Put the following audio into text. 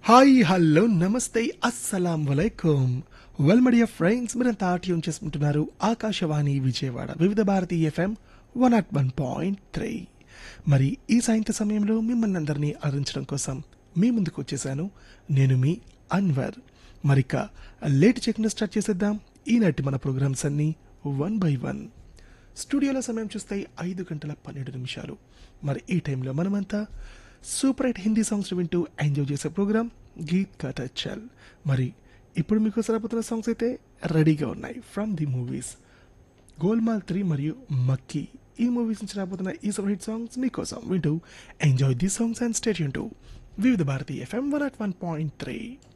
hi hello నమస్తే అస్సలాం వలైకుం వెల్ మడియా ఫ్రెండ్స్ మీరంతా ట్యూన్ చేసుకుంటున్నారు Akashvani Vijayawada Vividh Bharati FM one not one point three మరి ఈ సాయంత్ర సమయంలో మిమ్మల్ని అందరినీ ఆదరించడం కోసం మీ ముందుకు వచ్చేసాను నేను మీ అన్వర్ మరిక లేట్ చేయకుండా స్టార్ట్ చేసేద్దాం ఈనాటి మన ప్రోగ్రామ్స్ అన్నీ వన్ బై వన్ స్టూడియోలో సమయం చూస్తే ఐదు గంటల పన్నెండు నిమిషాలు మరి ఈ టైంలో మనమంతా సూపర్ హిట్ హిందీ సాంగ్స్ వింటూ ఎంజాయ్ చేసే ప్రోగ్రామ్ గీత్ కథ చల్ మరి ఇప్పుడు మీకు సరిపోతున్న సాంగ్స్ అయితే రెడీగా ఉన్నాయి from the movies Golmaal three మరియు మక్కీ ఈ మూవీస్ నుంచి రాబోతున్న ఈ సూపర్ హిట్ సాంగ్స్ మీకోసం వింటూ enjoy the songs and stay tuned to Vividh Bharati FM one not one point three